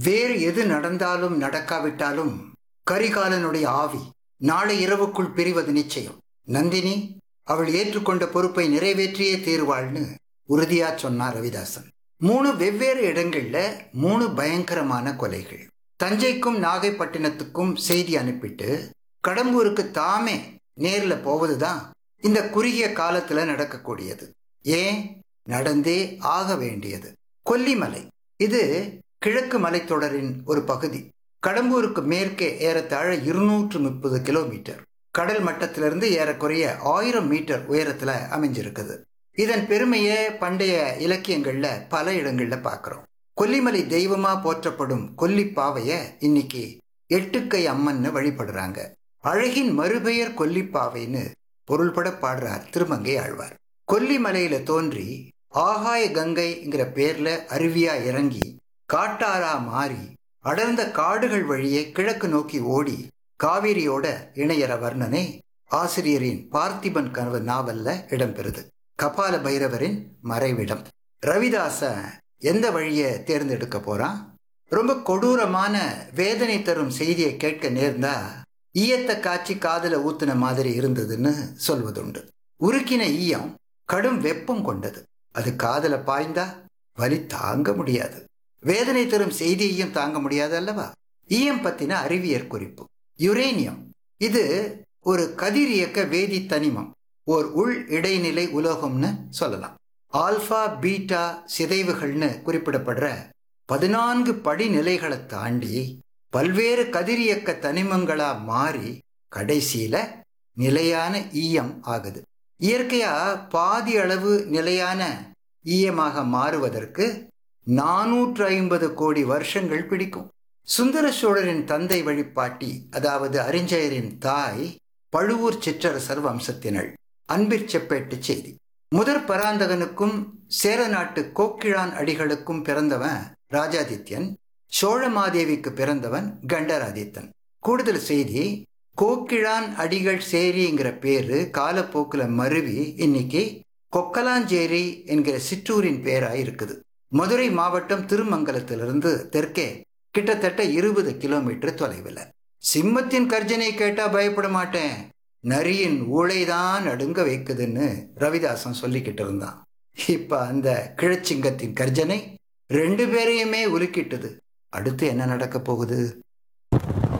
வேறு எது நடந்தாலும் நடக்காவிட்டாலும் கரிகாலனுடைய ஆவி நாளை இரவுக்குள் பிரிவது நிச்சயம் நந்தினி அவள் ஏற்றுக்கொண்ட பொறுப்பை நிறைவேற்றியே தீர்வாள்னு உறுதியா சொன்னார் ரவிதாசன் மூணு வெவ்வேறு இடங்கள்ல மூணு பயங்கரமான கொலைகள் தஞ்சைக்கும் நாகைப்பட்டினத்துக்கும் செய்தி அனுப்பிட்டு கடம்பூருக்கு தாமே நேர்ல போவதுதான் இந்த குறுகிய காலத்துல நடக்கக்கூடியது ஏன் நடந்தே ஆக வேண்டியது கொல்லிமலை இது கிழக்கு மலைத்தொடரின் ஒரு பகுதி கடம்பூருக்கு மேற்கே ஏறத்தாழ இருநூற்று முப்பது கிலோமீட்டர் கடல் மட்டத்திலிருந்து ஏறக்குறைய ஆயிரம் மீட்டர் உயரத்துல அமைஞ்சிருக்குது இதன் பெருமையை பண்டைய இலக்கியங்கள்ல பல இடங்கள்ல பார்க்கிறோம் கொல்லிமலை தெய்வமா போற்றப்படும் கொல்லிப்பாவைய இன்னைக்கு எட்டுக்கை அம்மன்னு வழிபடுறாங்க அழகின் மறுபெயர் கொல்லிப்பாவைன்னு பொருள்பட பாடுறார் திருமங்கை ஆழ்வார் கொல்லிமலையில தோன்றி ஆகாய கங்கைங்கிற பேர்ல அருவியா இறங்கி காட்டாரா மாறி அடர்ந்த காடுகள் வழியே கிழக்கு நோக்கி ஓடி காவிரியோட இணையற வர்ணனை ஆசிரியரின் பார்த்திபன் கனவு நாவல்ல இடம்பெறுது கபால பைரவரின் மறைவிடம் ரவிதாச எந்த வழியை தேர்ந்தெடுக்க போறான் ரொம்ப கொடூரமான வேதனை தரும் செய்தியை கேட்க நேர்ந்தா ஈயத்த காய்ச்சி காதல ஊத்துன மாதிரி இருந்ததுன்னு சொல்வதுண்டு உருக்கின ஈயம் கடும் வெப்பம் கொண்டது அது காதல பாய்ந்தா வலி தாங்க முடியாது வேதனை தரும் செய்தியையும் தாங்க முடியாது அல்லவா ஈயம் பத்தின அறிவியற் குறிப்பு யுரேனியம் இது ஒரு கதிரியக்க வேதி தனிமம் ஓர் உள் இடைநிலை உலோகம்னு சொல்லலாம் ஆல்பா பீட்டா சிதைவுகள்னு குறிப்பிடப்படுற பதினான்கு படிநிலைகளை தாண்டி பல்வேறு கதிரியக்க தனிமங்களா மாறி கடைசியில நிலையான ஈயம் ஆகுது இயற்கையா பாதி அளவு நிலையான ஈயமாக மாறுவதற்கு நானூற்று ஐம்பது கோடி வருஷங்கள் பிடிக்கும் சுந்தர சோழரின் தந்தை வழிபாட்டி அதாவது அறிஞரின் தாய் பழுவூர் சிற்றரசர் வம்சத்தினள் அன்பிற் செப்பேட்டு செய்தி முதற் பராந்தகனுக்கும் சேர நாட்டு கோக்கிழான் அடிகளுக்கும் பிறந்தவன் ராஜாதித்யன் சோழமாதேவிக்கு பிறந்தவன் கண்டராதித்தன் கூடுதல் செய்தி கோக்கிழான் அடிகள் சேரிங்கிற பேரு காலப்போக்கில் மருவி இன்னைக்கு கொக்கலாஞ்சேரி என்கிற சிற்றூரின் பேரா இருக்குது மதுரை மாவட்டம் திருமங்கலத்திலிருந்து தெற்கே கிட்டத்தட்ட இருபது கிலோமீட்டர் தொலைவில் சிம்மத்தின் கர்ஜனை கேட்டா பயப்பட மாட்டேன் நரியின் ஊழைதான் நடுங்க வைக்குதுன்னு ரவிதாசன் சொல்லிக்கிட்டு இருந்தான் இப்ப அந்த கிழச்சிங்கத்தின் கர்ஜனை ரெண்டு பேரையுமே உலுக்கிட்டது அடுத்து என்ன நடக்க போகுது